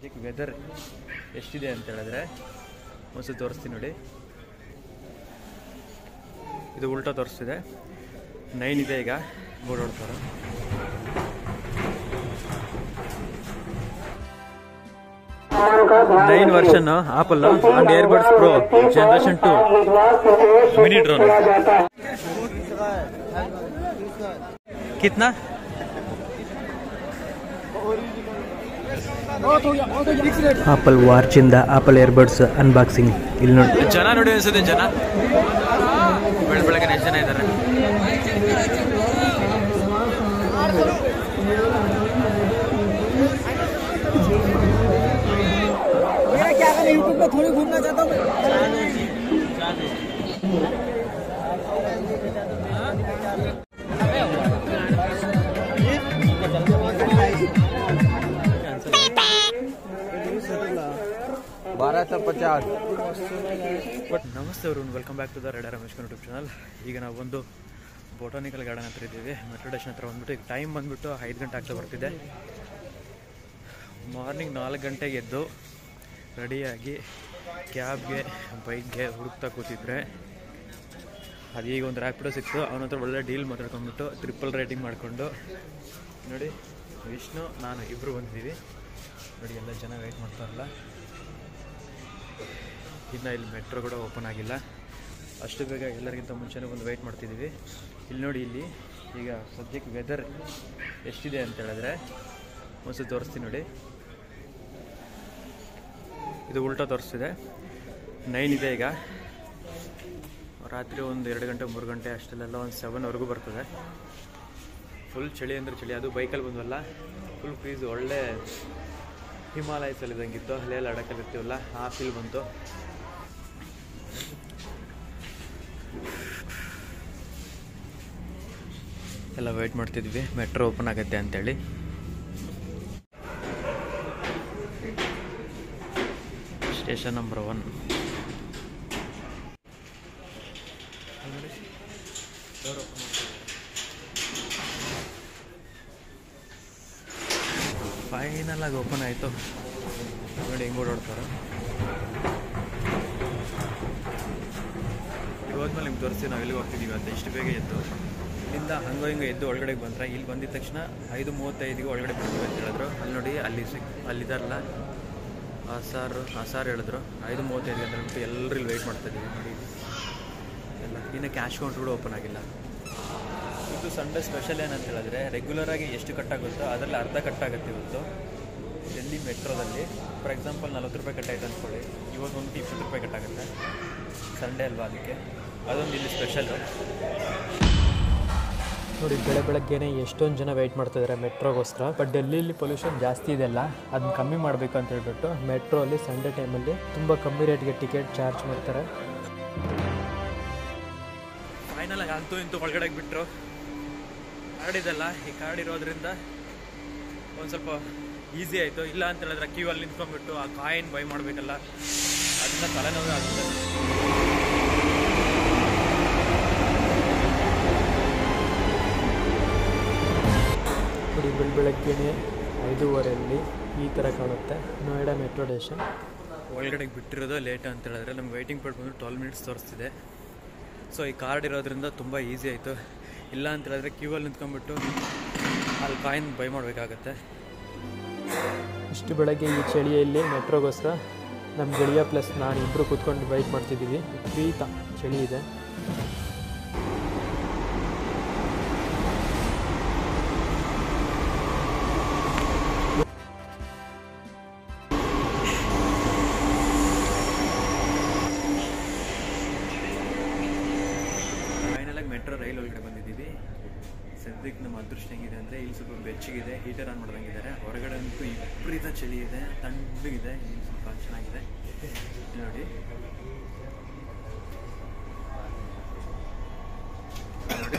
ಸದ್ಯಕ್ಕೆ ವೆದರ್ ಎಷ್ಟಿದೆ ಅಂತ ಹೇಳಿದ್ರೆ ಒಂದ್ಸತಿ ತೋರಿಸ್ತೀನಿ ನೋಡಿ ಇದು ಉಲ್ಟಾ ತೋರಿಸ್ತಿದೆ ನೈನ್ ಇದೆ ಈಗ ಓಡಾಡ್ತಾರೆ nine version Apple and AirPods pro generation two mini drone ಕಿತ್ನಾ ಆಪಲ್ ವಾರ್ಚಿಂದ ಆಪಲ್ ಏರ್ಬಡ್ಸ್ ಅನ್ಬಾಕ್ಸಿಂಗ್ ಇಲ್ಲಿ ನೋಡಿ ಜನ ನೋಡಿ ಅನ್ಸುತ್ತೆ ಜನ ಬೆಳ ಬೆಳಗ್ಗೆ ಎಷ್ಟು ಜನ ಇದ್ದಾರೆ बारह सौ पचास ನಮಸ್ತೆ ಅವರು welcome back to the rider Ramesh YouTube channel ಈಗ ನಾವು ಒಂದು ಬೊಟಾನಿಕಲ್ ಗಾರ್ಡನ್ ಹತ್ರ ಇದ್ದೀವಿ ಮೆಟ್ರೋ ಸ್ಟೇಷನ್ ಹತ್ರ ಬಂದ್ಬಿಟ್ಟು ಈಗ ಟೈಮ್ ಬಂದ್ಬಿಟ್ಟು ಐದು ಗಂಟೆ ಆಗ್ತಾ ಬರ್ತಿದೆ ಮಾರ್ನಿಂಗ್ ನಾಲ್ಕು ಗಂಟೆಗೆ ಎದ್ದು ರೆಡಿಯಾಗಿ ಕ್ಯಾಬ್ಗೆ ಬೈಕ್ಗೆ ಹುಡುಕ್ತಾ ಕೂತಿದ್ರೆ ಅದೀಗ ಒಂದು ರ್ಯಾಪಿಡೋ ಸಿಕ್ತು ಅವನ ಹತ್ರ ಒಳ್ಳೆ ಡೀಲ್ ಮಾತಾಡ್ಕೊಂಡ್ಬಿಟ್ಟು ಟ್ರಿಪಲ್ ರೇಟಿಂಗ್ ಮಾಡಿಕೊಂಡು ನೋಡಿ ವಿಷ್ಣು ನಾನು ಇಬ್ಬರು ಬಂದಿದ್ದೀವಿ ನೋಡಿ ಎಲ್ಲ ಜನ ವೆಯ್ಟ್ ಮಾಡ್ತಾರಲ್ಲ ಇನ್ನು ಇಲ್ಲಿ ಮೆಟ್ರೋ ಕೂಡ ಓಪನ್ ಆಗಿಲ್ಲ ಅಷ್ಟು ಬೇಗ ಎಲ್ಲರಿಗಿಂತ ಮುಂಚೆನೇ ಬಂದು ವೆಯ್ಟ್ ಮಾಡ್ತಿದ್ದೀವಿ ಇಲ್ಲಿ ನೋಡಿ ಇಲ್ಲಿ ಈಗ ಸದ್ಯಕ್ಕೆ ವೆದರ್ ಎಷ್ಟಿದೆ ಅಂತ ಹೇಳಿದ್ರೆ ಒಂದ್ಸತಿ ತೋರಿಸ್ತೀನಿ ನೋಡಿ ಇದು ಉಲ್ಟಾ ತೋರಿಸ್ತಿದೆ ನೈನ್ ಇದೆ ಈಗ ರಾತ್ರಿ ಒಂದು ಎರಡು ಗಂಟೆ ಮೂರು ಗಂಟೆ ಅಷ್ಟಲ್ಲೆಲ್ಲ ಒಂದು ಸೆವೆನ್ವರೆಗೂ ಬರ್ತದೆ ಫುಲ್ ಚಳಿ ಅಂದರೆ ಚಳಿ ಅದು ಬೈಕಲ್ಲಿ ಬಂದ್ವಲ್ಲ ಫುಲ್ ಫ್ರೀಸ್ ಒಳ್ಳೆ ಹಿಮಾಲಯಸಲ್ಲಿ ಇದ್ದಂಗಿತ್ತು ಅಲ್ಲೇ ಲಡಕಲ್ಲಿ ಇರ್ತೀವಲ್ಲ ಆ ಫೀಲ್ ಬಂತು ಎಲ್ಲ ವೆಯ್ಟ್ ಮಾಡ್ತಿದ್ವಿ ಮೆಟ್ರೋ ಓಪನ್ ಆಗುತ್ತೆ ಅಂತೇಳಿ ಸ್ಟೇಷನ್ ನಂಬರ್ ಒನ್ ಫೈನಲ್ ಆಗಿ ಓಪನ್ ಆಯಿತು ನೋಡಿ ಹೆಂಗೆ ಓಡಾಡ್ತಾರೆ ಹೋದ್ಮೇಲೆ ನಿಮ್ಗೆ ತೋರಿಸ್ತೀವಿ ನಾವು ಎಲ್ಲಿಗೆ ಹೋಗ್ತಿದ್ದೀವಿ ಅಂತ ಇಷ್ಟು ಬೇಗ ಎದ್ದು ಇಲ್ಲಿಂದ ಹಂಗೋ ಹಿಂಗೆ ಎದ್ದು ಒಳಗಡೆ ಬಂದ್ರೆ ಇಲ್ಲಿ ಬಂದಿದ ತಕ್ಷಣ ಐದು ಮೂವತ್ತೈದಿಗೆ ಒಳಗಡೆ ಬರ್ತೀವಿ ಅಂತ ಹೇಳಿದ್ರು ಅಲ್ಲಿ ನೋಡಿ ಅಲ್ಲಿ ಸಿಕ್ ಅಲ್ಲಿದಾರಲ್ಲ ಆ ಸಾರು ಆ ಸಾರು ಹೇಳಿದ್ರು ಐದು ಮೂವತ್ತೈದು ಅಂತ ಹೇಳ್ಬಿಟ್ಟು ಎಲ್ಲರೂ ಇಲ್ಲಿ ವೆಯ್ಟ್ ಮಾಡ್ತಾ ಇದ್ದೀವಿ ನೋಡಿ ಎಲ್ಲ ಇನ್ನು ಕ್ಯಾಶ್ ಕೌಂಟ್ರ್ ಕೂಡ ಓಪನ್ ಆಗಿಲ್ಲ ಇದು ಸಂಡೇ ಸ್ಪೆಷಲ್ ಏನಂತ ಹೇಳಿದ್ರೆ ರೆಗ್ಯುಲರ್ ಆಗಿ ಎಷ್ಟು ಕಟ್ಟಾಗುತ್ತೋ ಅದರಲ್ಲಿ ಅರ್ಧ ಕಟ್ಟಾಗುತ್ತೆ ಇವತ್ತು ಡೆಲ್ಲಿ ಮೆಟ್ರೋದಲ್ಲಿ ಫಾರ್ ಎಕ್ಸಾಂಪಲ್ ನಲ್ವತ್ತು ರೂಪಾಯಿ ಕಟ್ಟಾಯ್ತು ಅಂದ್ಕೊಳ್ಳಿ ಇವಾಗ ಒಂದು ಇಪ್ಪತ್ತು ರೂಪಾಯಿ ಕಟ್ಟಾಗುತ್ತೆ ಸಂಡೇ ಅಲ್ವಾ ಅದಕ್ಕೆ ಅದೊಂದು ಇಲ್ಲಿ ಸ್ಪೆಷಲ್ ನೋಡಿ ಬೆಳೆ ಬೆಳಗ್ಗೆನೆ ಎಷ್ಟೊಂದು ಜನ ವೆಯ್ಟ್ ಮಾಡ್ತಿದ್ದಾರೆ ಮೆಟ್ರೋಗೋಸ್ಕರ ಬಟ್ ಡೆಲ್ಲಿಲಿ ಪೊಲ್ಯೂಷನ್ ಜಾಸ್ತಿ ಇದೆಲ್ಲ ಅದನ್ನ ಕಮ್ಮಿ ಮಾಡಬೇಕು ಅಂತ ಹೇಳ್ಬಿಟ್ಟು ಮೆಟ್ರೋ ಅಲ್ಲಿ ಸಂಡೇ ಟೈಮಲ್ಲಿ ತುಂಬ ಕಮ್ಮಿ ರೇಟ್ಗೆ ಟಿಕೆಟ್ ಚಾರ್ಜ್ ಮಾಡ್ತಾರೆ ಫೈನಲ್ ಆಗಿ ಅಂತೂ ಇಂತೂ ಒಳಗಡೆ ಬಿಟ್ಟರು ಕಾರ್ಡ್ ಇದೆಲ್ಲ ಈ ಕಾರ್ಡ್ ಇರೋದ್ರಿಂದ ಒಂದು ಸ್ವಲ್ಪ ಈಸಿ ಆಯಿತು ಇಲ್ಲ ಅಂತ ಹೇಳಿದ್ರೆ ಕ್ಯೂ ಅಲ್ಲಿ ನಿಂತ್ಕೊಂಡ್ಬಿಟ್ಟು ಆ ಕಾಯಿನ್ ಬೈ ಮಾಡಬೇಕಲ್ಲ ಅದನ್ನ ತಲೆನೋವು ಆಗುತ್ತೆ ನೋಡಿ ಬೆಳ ಬೆಳಗ್ಗೆನೆ ಐದೂವರೆಯಲ್ಲಿ ಈ ಥರ ಕಾಣುತ್ತೆ ನೋಯ್ಡಾ ಮೆಟ್ರೋ ಸ್ಟೇಷನ್ ಒಳಗಡೆ ಬಿಟ್ಟಿರೋದು ಲೇಟ್ ಅಂತ ಹೇಳಿದ್ರೆ ನಮ್ಗೆ ವೆಯ್ಟಿಂಗ್ ಪೀರಿಯಡ್ ಬಂದು ಟ್ವೆಲ್ ಮಿನಿಟ್ಸ್ ತೋರಿಸ್ತಿದೆ ಸೊ ಈ ಕಾರ್ಡ್ ಇರೋದ್ರಿಂದ ತುಂಬ ಈಸಿ ಆಯಿತು ಇಲ್ಲ ಅಂತ ಹೇಳಿದ್ರೆ ಕ್ಯೂ ಅಲ್ಲಿ ನಿಂತ್ಕೊಂಡ್ಬಿಟ್ಟು ಅಲ್ಲಿ ಕಾಯಿನ್ ಬೈ ಮಾಡಬೇಕಾಗತ್ತೆ ಇಷ್ಟು ಬೆಳಗ್ಗೆ ಈ ಚಳಿಯಲ್ಲಿ ಮೆಟ್ರೋಗೋಸ್ಕರ ನಮ್ಮ ಗೆಳೆಯ ಪ್ಲಸ್ ನಾನು ಇಬ್ಬರು ಕೂತ್ಕೊಂಡು ವೆಯ್ಟ್ ಮಾಡ್ತಿದ್ದೀವಿ ವಿಪರೀತ ಚಳಿ ಇದೆ ಫೈನಲಾಗಿ ಮೆಟ್ರೋ ರೈಲ್ ಒಳಗಡೆ ಬಂದಿದ್ದೀವಿ ಸದ್ಯಕ್ಕೆ ನಮ್ಮ ಅದೃಷ್ಟ ಹೆಂಗಿದೆ ಅಂದರೆ ಇಲ್ಲಿ ಸ್ವಲ್ಪ ಬೆಚ್ಚಗಿದೆ ಹೀಟರ್ ಆನ್ ಮಾಡ್ದಂಗಿದ್ದಾರೆ ಹೊರಗಡೆ ಅಂತೂ ವಿಪರೀತ ಚಳಿ ಇದೆ ತಣ್ಣಗಿದೆ ಇಲ್ಲಿ ಸ್ವಲ್ಪ ಚೆನ್ನಾಗಿದೆ ಇಲ್ಲಿ ನೋಡಿ ನೋಡಿ.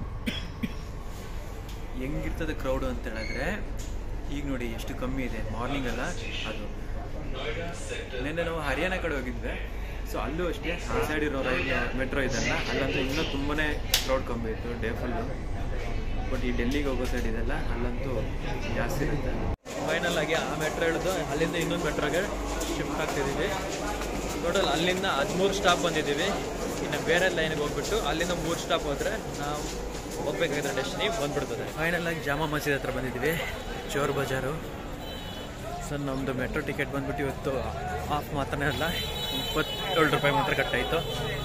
ಹೆಂಗಿರ್ತದೆ ಕ್ರೌಡು ಅಂತ ಹೇಳಿದ್ರೆ ಈಗ ನೋಡಿ ಎಷ್ಟು ಕಮ್ಮಿ ಇದೆ ಮಾರ್ನಿಂಗ್ ಎಲ್ಲ ಅದು ನಿನ್ನೆ ನಾವು ಹರಿಯಾಣ ಕಡೆ ಹೋಗಿದ್ವಿ ಸೊ ಅಲ್ಲೂ ಅಷ್ಟೇ ಆ ಸೈಡ್ ಇರೋ ರೈಲ್ ಮೆಟ್ರೋ ಇದೆಲ್ಲ ಅಲ್ಲಂತೂ ಇನ್ನೂ ತುಂಬಾ ಕ್ರೌಡ್ ಕಮ್ಮಿ ಇತ್ತು ಡೇ ಫುಲ್ಲು ಬಟ್ ಈ ಡೆಲ್ಲಿಗೆ ಹೋಗೋ ಸೈಡ್ ಇದೆಲ್ಲ ಅಲ್ಲಂತೂ ಜಾಸ್ತಿ ಇರುತ್ತೆ ಫೈನಲ್ ಆಗಿ ಆ ಮೆಟ್ರೋ ಹಿಡಿದು ಅಲ್ಲಿಂದ ಇನ್ನೊಂದು ಮೆಟ್ರೋಗೆ ಶಿಫ್ಟ್ ಆಗ್ತಿದ್ದೀವಿ ಟೋಟಲ್ ಅಲ್ಲಿಂದ ಹದಿಮೂರು ಸ್ಟಾಪ್ ಬಂದಿದ್ದೀವಿ ಇನ್ನು ಬೇರೆ ಲೈನ್ಗೆ ಹೋಗ್ಬಿಟ್ಟು ಅಲ್ಲಿಂದ ಮೂರು ಸ್ಟಾಪ್ ಹೋದರೆ ನಾವು ಹೋಗ್ಬೇಕಾಗಿರೋ ಡೆಸ್ಟಿನಿ ಬಂದ್ಬಿಡ್ತದೆ ಫೈನಲ್ ಆಗಿ ಜಾಮಾ ಮಸೀದ್ ಹತ್ರ ಬಂದಿದ್ದೀವಿ ಚೋರ್ ಬಜಾರು ಸರ್ ನಮ್ಮದು ಮೆಟ್ರೋ ಟಿಕೆಟ್ ಬಂದ್ಬಿಟ್ಟು ಇವತ್ತು ಆಫ್ ಮಾತ್ರನೇ ಅಲ್ಲ ಇಪ್ಪತ್ತೇಳು ರೂಪಾಯಿ ಮಾತ್ರ ಕಟ್ಟಾಯಿತು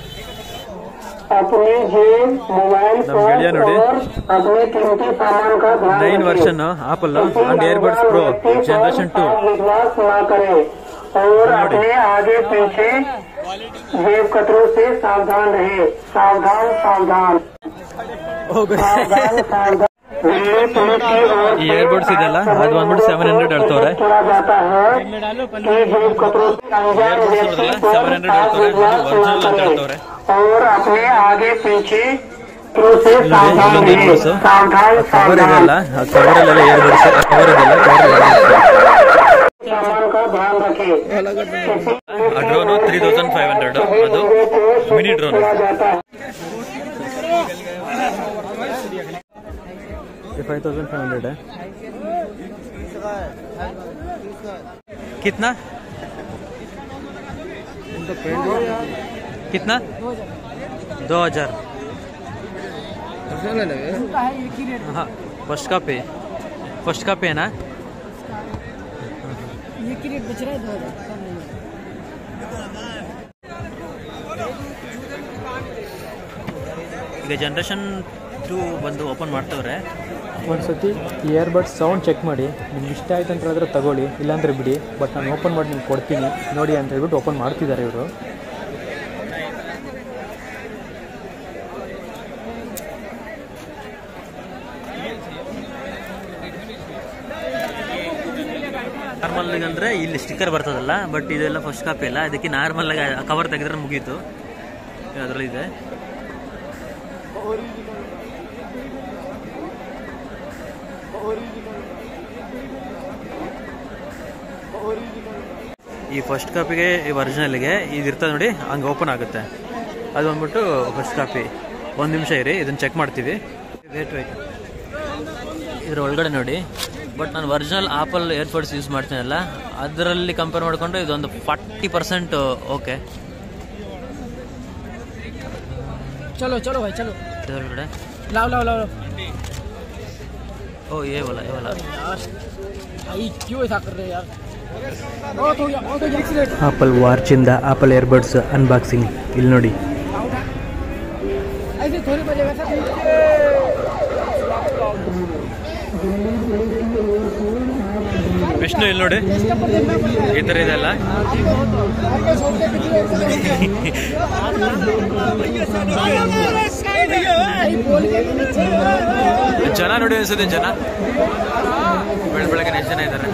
अपने जेब मोबाइल ನಮ್ಮ ಗೆಳೆಯ फोन ನೋಡಿ और अपने कीमती सामान का ध्यान ನೈನ್ रखें। ವರ್ಷನ್ ಆಪಲ್ किसी ಅಂಡ್ ಏರ್ಬಡ್ಸ್ प्रो व्यक्ति पर जनरेशन टू विश्वास न करें और अपने आगे पीछे जेब कतरों से सावधान रहे सावधान सावधान सावधान सावधान दिल्ली पुलिस की ओर ಈ से ಏರ್ಬಡ್ಸ್ ಇದೆಲ್ಲ ಅದು ಬಂದ್ಬಿಟ್ಟು ಸೆವೆನ್ ಹಂಡ್ರೆಡ್ ಹೇಳ್ತವ್ರೆ तोड़ा जाता है कि जेब कतरों से अनजान ಏರ್ಬಡ್ಸ್ व्यक्ति ನೋಡಿದ್ರೆ ಸೆವೆನ್ पर ಹಂಡ್ರೆಡ್ ಹೇಳ್ತವ್ರೆ विश्वास ಒರಿಜಿನಲ್ न ಅಂತ करें ಹೇಳ್ತವ್ರೆ और अपने आगे पीछे कतरों से सावधान ಇಲ್ಲೊಂದು रहे ಏರ್ಬಡ್ಸ್ सावधान ಕವರ್ सावधान ಇದೆಲ್ಲ ಆ ಕವರಲ್ಲೆಲ್ಲ ಏರ್ಬಡ್ಸ್ ಕವರ್ ಇದೆಲ್ಲ सामान का ध्यान रखें ಆ drone three thousand five hundred ಅದು ಮಿನಿ ಡ್ರೋನ್ जाता है फाइव थाउजेंड फाइव हंड्रेड है कितना कितना दो हजार हाँ फर्स्ट का पे फर्स्ट का पे है ना ये की रेट बच रहा है दो हजार कम नहीं है ಈಗ ಜನ್ರೇಷನ್ ಟೂ ಬಂದು ಓಪನ್ ಮಾಡ್ತವ್ರೆ ಒಂದ್ಸತಿ ಇಯರ್ಬಡ್ಸ್ ಸೌಂಡ್ ಚೆಕ್ ಮಾಡಿ ನಿಮ್ಗೆ ಇಷ್ಟ ಆಯ್ತು ಅಂತ ಹೇಳಿದ್ರೆ ತಗೊಳ್ಳಿ ಇಲ್ಲಾಂದ್ರೆ ಬಿಡಿ ಬಟ್ ನಾನು ಓಪನ್ ಮಾಡಿ ನಿಮ್ಗೆ ಕೊಡ್ತೀನಿ ನೋಡಿ ಅಂತ ಹೇಳ್ಬಿಟ್ಟು ಓಪನ್ ಮಾಡ್ತಿದ್ದಾರೆ ಇವರು ನಾರ್ಮಲ್ ಅಂದರೆ ಇಲ್ಲಿ ಸ್ಟಿಕ್ಕರ್ ಬರ್ತದಲ್ಲ ಬಟ್ ಇದೆಲ್ಲ ಫಸ್ಟ್ ಕಾಪಿ ಅಲ್ಲ ಅದಕ್ಕೆ ನಾರ್ಮಲ್ ಆಗಿ ಕವರ್ ತೆಗೆದ್ರೆ ಮುಗೀತು ಅದರಲ್ಲಿ ಇದೆ ಈ ಫಸ್ಟ್ ಕಾಪಿಗೆ ಈ ಒರಿಜಿನಲ್ಗೆ ಇದು ಇರ್ತದೆ ನೋಡಿ ಹಂಗೆ ಓಪನ್ ಆಗುತ್ತೆ ಅದು ಬಂದ್ಬಿಟ್ಟು ಫಸ್ಟ್ ಕಾಪಿ ಒಂದು ನಿಮಿಷ ಇರಿ ಇದನ್ನು ಚೆಕ್ ಮಾಡ್ತೀವಿ ವೇಟ್ ವೇಟ್ ಇದ್ರ ಒಳಗಡೆ ನೋಡಿ ಬಟ್ ನಾನು ಒರಿಜಿನಲ್ ಆಪಲ್ ಏರ್ಪೋರ್ಟ್ಸ್ ಯೂಸ್ ಮಾಡ್ತೀನಲ್ಲ ಅದರಲ್ಲಿ ಕಂಪೇರ್ ಮಾಡಿಕೊಂಡು ಇದೊಂದು ಫಾರ್ಟಿ ಪರ್ಸೆಂಟ್ ಓಕೆ चलो चलो भाई चलो ಇದರೊಳಗಡೆ लाओ लाओ लाओ ಓ ಏ ವಲ್ಲ ಏ ವಲ್ಲ यार भाई क्यों ऐसा कर रहे हैं यार बहुत हो गया बहुत हो गया एक्सीडेंट ಆಪಲ್ ವಾರ್ಚಿಂದ ಆಪಲ್ ಏರ್ಬಡ್ಸ್ ಅನ್ಬಾಕ್ಸಿಂಗ್ ಇಲ್ಲಿ ನೋಡಿ ऐसे थोड़ी बजेगा सर ವಿಷ್ಣು ಇಲ್ಲಿ ನೋಡಿ ಈ ಥರ ಇದೆಲ್ಲ ಜನ ನೋಡಿ ಅನ್ಸುತ್ತೆ ಜನ ಬೆಳ ಬೆಳಗ್ಗೆ ಎಷ್ಟು ಜನ ಇದ್ದಾರೆ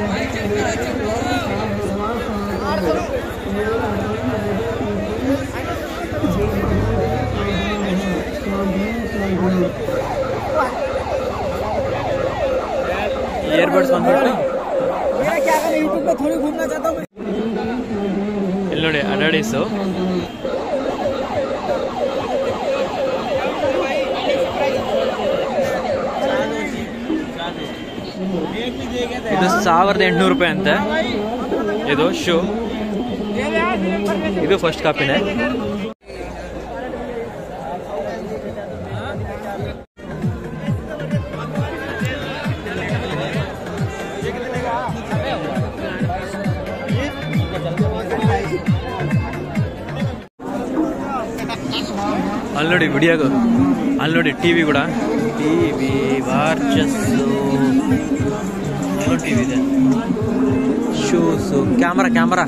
ಇಯರ್ಬಡ್ಸ್ ಬಂದ್ಬಿಟ್ಟು मैं क्या करें यूट्यूब पे थोड़ी घूमना चाहता हूँ ಇಲ್ಲಿ ನೋಡಿ ಅಡಾಡಿಸು ಇದು ಸಾವಿರದ ಎಂಟುನೂರು ರೂಪಾಯಿ ಅಂತೆ ಇದು ಶೂ ಇದು ಫಸ್ಟ್ ಕಾಪಿನೇ ಅಲ್ಲಿ ನೋಡಿ ವಿಡಿಯೋಗು ಅಲ್ಲಿ ನೋಡಿ ಟಿ ವಿ ಕೂಡ T V watches T V ಇದೆ ಶೂಸು ಕ್ಯಾಮ್ರಾ ಕ್ಯಾಮ್ರಾ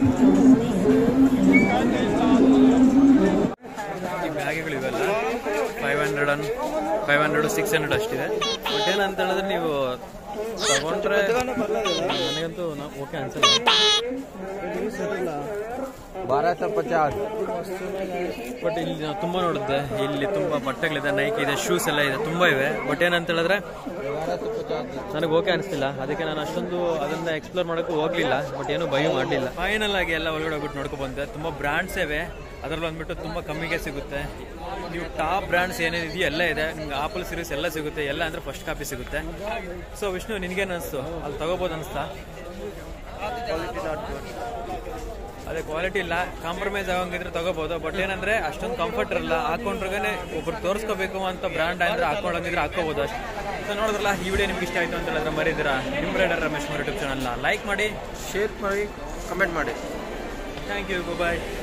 ಈ ಬ್ಯಾಗ್ಗಳು ಇವೆಲ್ಲ ಫೈವ್ ಹಂಡ್ರೆಡ್ ಅನ್ ಫೈವ್ ಹಂಡ್ರೆಡ್ ಸಿಕ್ಸ್ ಹಂಡ್ರೆಡ್ ಅಷ್ಟಿದೆ ಬಟ್ ಏನಂತ ಹೇಳಿದ್ರೆ ನೀವು ತಗೊಂಡ್ರೆ ನನಗಂತೂ ಓಕೆ ಅನ್ಸಲ್ಲ ಬಟ್ ಇಲ್ಲಿ ನಾವು ತುಂಬ ನೋಡಿದ್ದೆ ಇಲ್ಲಿ ತುಂಬ ಬಟ್ಟೆಗಳಿದೆ ನೈಕ್ ಇದೆ ಶೂಸ್ ಎಲ್ಲ ಇದೆ ತುಂಬ ಇವೆ ಬಟ್ ಏನಂತ ಹೇಳಿದ್ರೆ ನನಗೆ ಓಕೆ ಅನಿಸ್ತಿಲ್ಲ ಅದಕ್ಕೆ ನಾನು ಅಷ್ಟೊಂದು ಅದನ್ನ ಎಕ್ಸ್ಪ್ಲೋರ್ ಮಾಡೋಕ್ಕೂ ಹೋಗ್ಲಿಲ್ಲ ಬಟ್ ಏನು ಬೈ ಮಾಡಲಿಲ್ಲ ಫೈನಲ್ ಆಗಿ ಎಲ್ಲ ಒಳಗಡೆ ಹೋಗ್ಬಿಟ್ಟು ನೋಡ್ಕೊ ಬಂದೆ ತುಂಬ ಬ್ರ್ಯಾಂಡ್ಸ್ ಇವೆ ಅದರಲ್ಲಿ ಬಂದ್ಬಿಟ್ಟು ತುಂಬ ಕಮ್ಮಿಗೆ ಸಿಗುತ್ತೆ ನೀವು ಟಾಪ್ ಬ್ರ್ಯಾಂಡ್ಸ್ ಏನೇನು ಇದೆಯೋ ಎಲ್ಲ ಇದೆ ನಿಮ್ಗೆ ಆಪಲ್ ಸೀರೀಸ್ ಎಲ್ಲ ಸಿಗುತ್ತೆ ಎಲ್ಲ ಅಂದರೆ ಫಸ್ಟ್ ಕಾಪಿ ಸಿಗುತ್ತೆ ಸೊ ವಿಷ್ಣು ನಿನಗೇನು ಅನಿಸ್ತು ಅಲ್ಲಿ ತಗೋಬೋದು ಅನಿಸ್ತಾ ಅದೇ ಕ್ವಾಲಿಟಿ ಇಲ್ಲ ಕಾಂಪ್ರಮೈಸ್ ಆಗಂಗಿದ್ರೆ ತಗೋಬಹುದು ಬಟ್ ಏನಂದ್ರೆ ಅಷ್ಟೊಂದು ಕಂಫರ್ಟ್ ಇರಲ್ಲ ಹಾಕೊಂಡ್ರೆ ಒಬ್ರು ತೋರಿಸ್ಕೋಬೇಕು ಅಂತ ಬ್ರ್ಯಾಂಡ್ ಅಂದ್ರೆ ಹಾಕೊಂಡಂಗಿದ್ರೆ ಹಾಕೋಬಹುದು ಅಷ್ಟೇ ಸೊ ನೋಡಿದ್ರಲ್ಲ ಈ ವಿಡಿಯೋ ನಿಮ್ಗೆ ಇಷ್ಟ ಆಯ್ತು ಅಂತ ಹೇಳಿದ್ರೆ ಮರಿದಿರಾ ನಿಮ್ ರೈಡರ್ ರಮೇಶ್ ಯೂಟ್ಯೂಬ್ ಚಾನಲ್ನ ಲೈಕ್ ಮಾಡಿ ಶೇರ್ ಮಾಡಿ ಕಮೆಂಟ್ ಮಾಡಿ ಥ್ಯಾಂಕ್ ಯು ಬಾಯ್